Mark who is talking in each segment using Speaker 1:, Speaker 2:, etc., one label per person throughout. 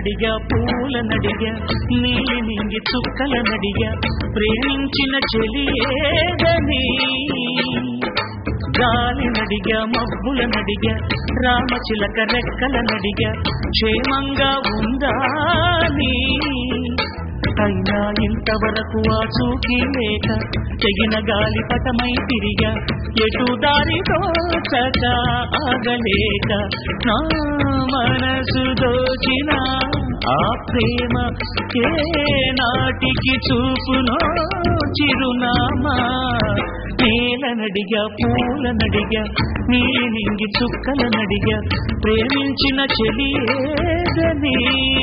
Speaker 1: నేలనడిగా పూలనడిగా నీలి నింగి చుక్కలనడిగా ప్రేమించిన చెలి ఏదని గాలి నడిగా మబ్బుల నడిగా రామచిలక రెక్కల నడిగా క్షేమంగా ఉందా నీ అయినా ఇంతవరకు ఆ చూకి లేక తెగిన గాలి పటమై తిరిగా ఎటు దారి దోచక ఆగలేక నా మనసు దోచిన ఆ ప్రేమ ఏ నాటికి చూపునో చిరునామా నేలనడిగా పూలనడిగా నీలి నింగి చుక్కల నడిగా ప్రేమించిన చెలి ఏదని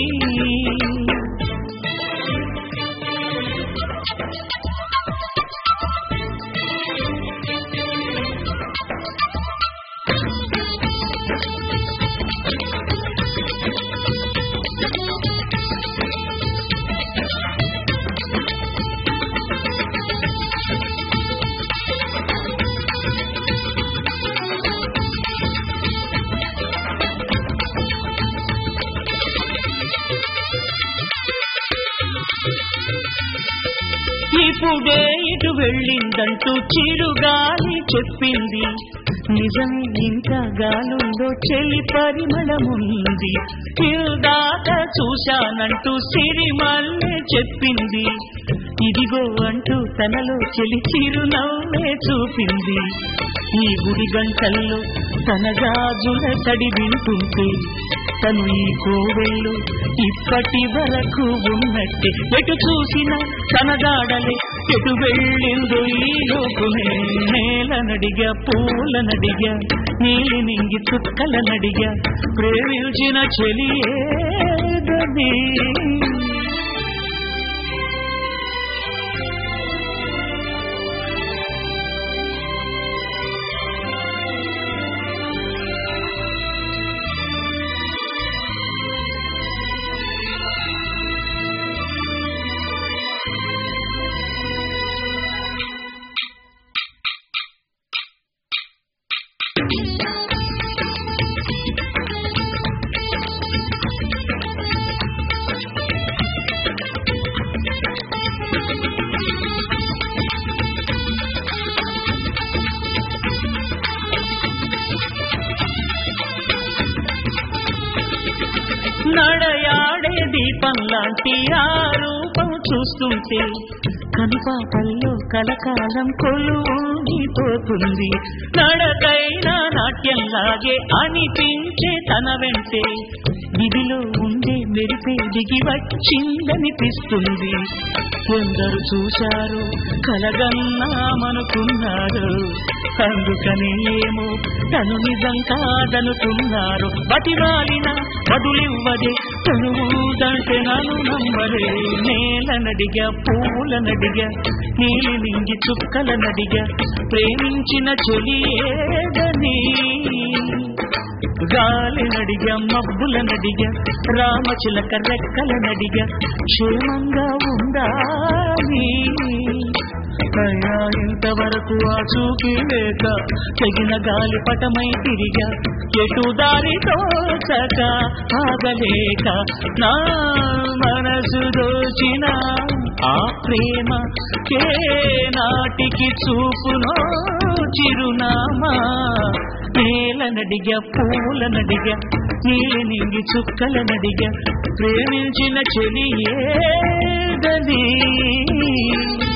Speaker 1: ఇప్పుడే ఇటు వెళ్ళిందంటూ చిరుగాలి చెప్పింది నిజం ఇంత గాలుందో చెలి పరిమళముంది దాకా చూశానంటూ సిరిమల్లె చెప్పింది ఇదిగో అంటూ తనలో చెలి చిరునవ్వే చూపింది ఈ గుడి గంటల్లో తన గాజుల తడి వింటుంటే తను ఈ కోవెళ్ళు ఇప్పటి వరకు ఉన్నట్టే ఎటు చూసినా తన దాడలే ఎటు వెళ్ళిందో ఈ లోపునే నేల నడిగా పూల నడిగా నీలి నింగి చుక్కల నడిగా ప్రేమించిన చెలి ఏదని నడయాడే దీపం లాంటి ఆ రూపం చూస్తుంటే కనుపాపల్లో కలకాలం కొలువుండిపోతుంది నడకైనా నాట్యంలాగే అనిపించే తన వెంటే దిగిలో ఉండే మెరిపే దిగి వచ్చిందనిపిస్తుంది కొందరు చూశారు కలగన్నామనుకున్నారు అందుకని ఏమో తను నిజం కాదనుకున్నారు బతివాలిన వదులివ్వదే తనువుదంటే నన్ను నమ్మరే నేల నడిగా పూల నడిగా నీలి నింగి చుక్కల నడిగా ప్రేమించిన చెలి ఏదని గాలి నడిగా మబ్బుల నడిగా రామచిలక రెక్కల నడిగా క్షేమంగా ఉండాలి అయ్యా ఇంతవరకు ఆ చూకి లేక తెగిన గాలి పటమై తిరిగా ఎటు దారి తోచక ఆగలేక నా మనసు దోచిన ఆ ప్రేమ ఏ నాటికి చూపునో చిరునామా నేల నడిగా పూల నడిగా నీలి నింగి చుక్కల నడిగా ప్రేమించిన చెలి ఏదని